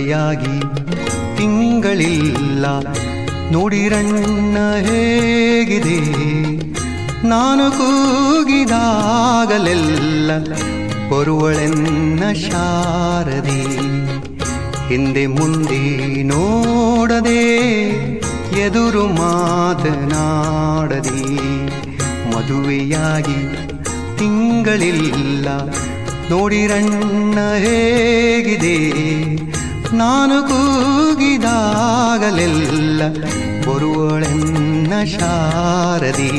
ಮದುವೆಯಾಗಿ ತಿಂಗಳಿಲ್ಲ ನೋಡಿರಣ್ಣ ಹೇಗಿದೆ ನಾನು ಕೂಗಿದಾಗಲೆಲ್ಲ ಬರುವಳೆನ್ನ ಶಾರದೆ ಹಿಂದೆ ಮುಂದೆ ನೋಡದೆ ಎದುರು ಮಾತನಾಡದೆ ಮದುವೆಯಾಗಿ ತಿಂಗಳಿಲ್ಲ ನೋಡಿರಣ್ಣ ಹೇಗಿದೆ ನಾನು ಕೂಗಿದಾಗಲೆಲ್ಲ ಬರುವಳೆನ್ನ ಶಾರದಿ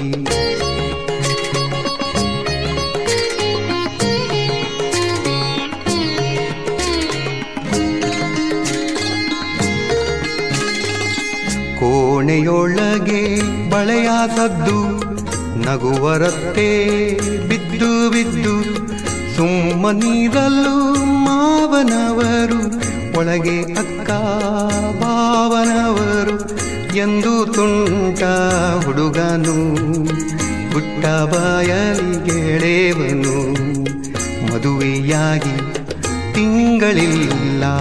ಕೋಣೆಯೊಳಗೆ ಬಳೆಯ ಸದ್ದು ನಗುವರತ್ತೆ ಬಿದ್ದು ಬಿದ್ದು ಸುಮ್ಮನಿರಲು ಮಾವನವರು ಒಳಗೆ ಅಕ್ಕ ಭಾವನವರು ಎಂದು ತುಂಟ ಹುಡುಗನು ಪುಟ್ಟ ಬಾಯಲಿ ಗೆಳೆವನು ಮದುವೆಯಾಗಿ ತಿಂಗಳಿಲ್ಲ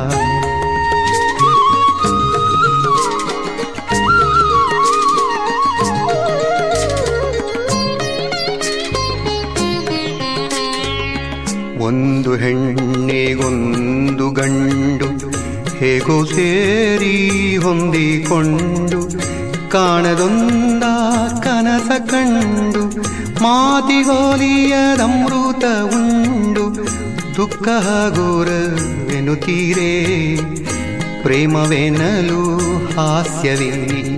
ಒಂದು ಹೆಣ್ಣೆಗೊಂದು ಗಂಡು ಹೇಗೋ ಸೇರಿ ಹೊಂದಿಕೊಂಡು ಕಾಣದೊಂದ ಕನಸ ಕಂಡು ಮಾತಿಗೋಲಿಯದಮೃತ ಉಂಡು ದುಃಖ ಗೋರವೆನುತ್ತೀರೇ ಪ್ರೇಮವೆನಲು ಹಾಸ್ಯವೇ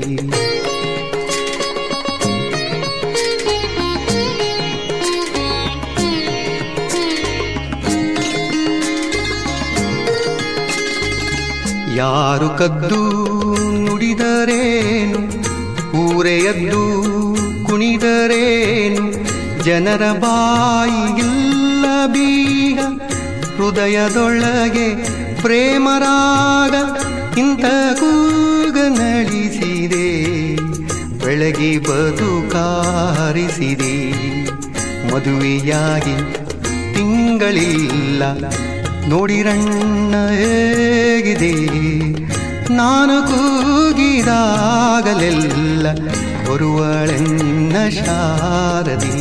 ಯಾರು ಕದ್ದು ನುಡಿದರೇನು ಊರೆಯದ್ದು ಕುಣಿದರೇನು ಜನರ ಬಾಯಿಗಿಲ್ಲ ಬೀಗ ಹೃದಯದೊಳಗೆ ಪ್ರೇಮರಾಗ ಇಂಥ ಕೂಗ ನಳಿಸಿದೆ ಬೆಳಗಿ ಬದುಕಾರಿಸಿದೆ ಮದುವೆಯಾಗಿ ತಿಂಗಳಿಲ್ಲ ನೋಡಿರಣ್ಣ ಹೇಗಿದೆ ನಾನು ಕೂಗಿದಾಗಲೆಲ್ಲ ಬರುವಳೆನ್ನ ಶಾರದಿ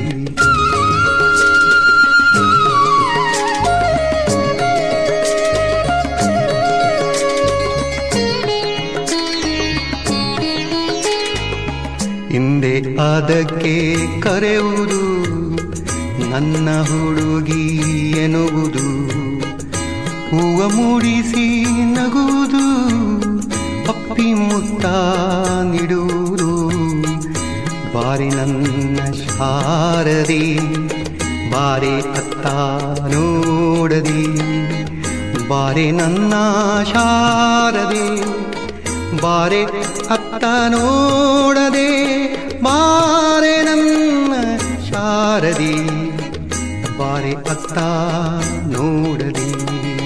ಹಿಂದೆ ಅದಕ್ಕೆ ಕರೆಯುವುದು ನನ್ನ ಹುಡುಗಿ ಎನ್ನುವುದು ಹೂವ ಮೂಡಿಸಿ ನಗುವುದು ಅಪ್ಪಿ ಮುತ್ತ ನೀಡುವುದು ಬಾರಿ ನನ್ನ ಶಾರದಿ ಬಾರಿ ಅತ್ತ ನೋಡದಿ ಬಾರಿ ನನ್ನ ಶಾರದೆ ಬಾರೆ ಅತ್ತ ನೋಡದೆ ಬಾರೆ ನನ್ನ ಶಾರದಿ ಬಾರೆ ಅತ್ತ ನೋಡದೆ